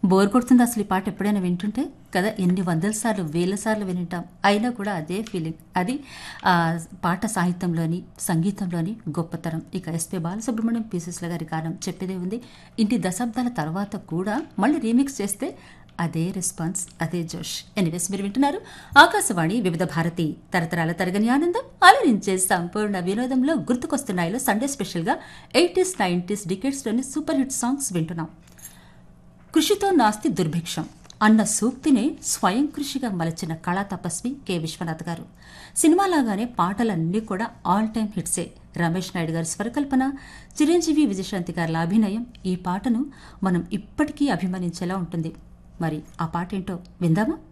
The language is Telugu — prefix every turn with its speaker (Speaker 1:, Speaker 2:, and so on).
Speaker 1: బోర్ కొడుతుంది అసలు ఈ పాట ఎప్పుడైనా వింటుంటే కదా ఎన్ని వందల సార్లు వేల సార్లు వింటాం అయినా కూడా అదే ఫీలింగ్ అది ఆ పాట సాహిత్యంలోని సంగీతంలోని గొప్పతనం ఇక ఎస్పి బాలసుబ్రహ్మణ్యం పీసెస్ల గారి కారణం చెప్పేదే ఉంది ఇన్ని దశాబ్దాల తర్వాత కూడా మళ్ళీ రీమిక్స్ చేస్తే అదే రెస్పాన్స్ అదే జోష్ ఎనివేస్ మీరు వింటున్నారు ఆకాశవాణి వివిధ భారతి తరతరాల తరగని ఆనందం అలరించే సంపూర్ణ వినోదంలో గుర్తుకొస్తున్నాయిలో సండే స్పెషల్గా ఎయిటీస్ నైంటీస్ డికెట్స్లోని సూపర్ హిట్ సాంగ్స్ వింటున్నాం కృషితో నాస్తి దుర్భిక్షం అన్న సూక్తినే స్వయం కృషిగా మలచిన కళా తపస్వి కె విశ్వనాథ్ గారు సినిమాలాగానే పాటలన్నీ కూడా ఆల్ టైమ్ హిట్సే రమేష్ నాయుడు గారి స్వరకల్పన చిరంజీవి విజయశాంతి గారి అభినయం ఈ పాటను మనం ఇప్పటికీ అభిమానించేలా ఉంటుంది మరి ఆ పాట ఏంటో విందామా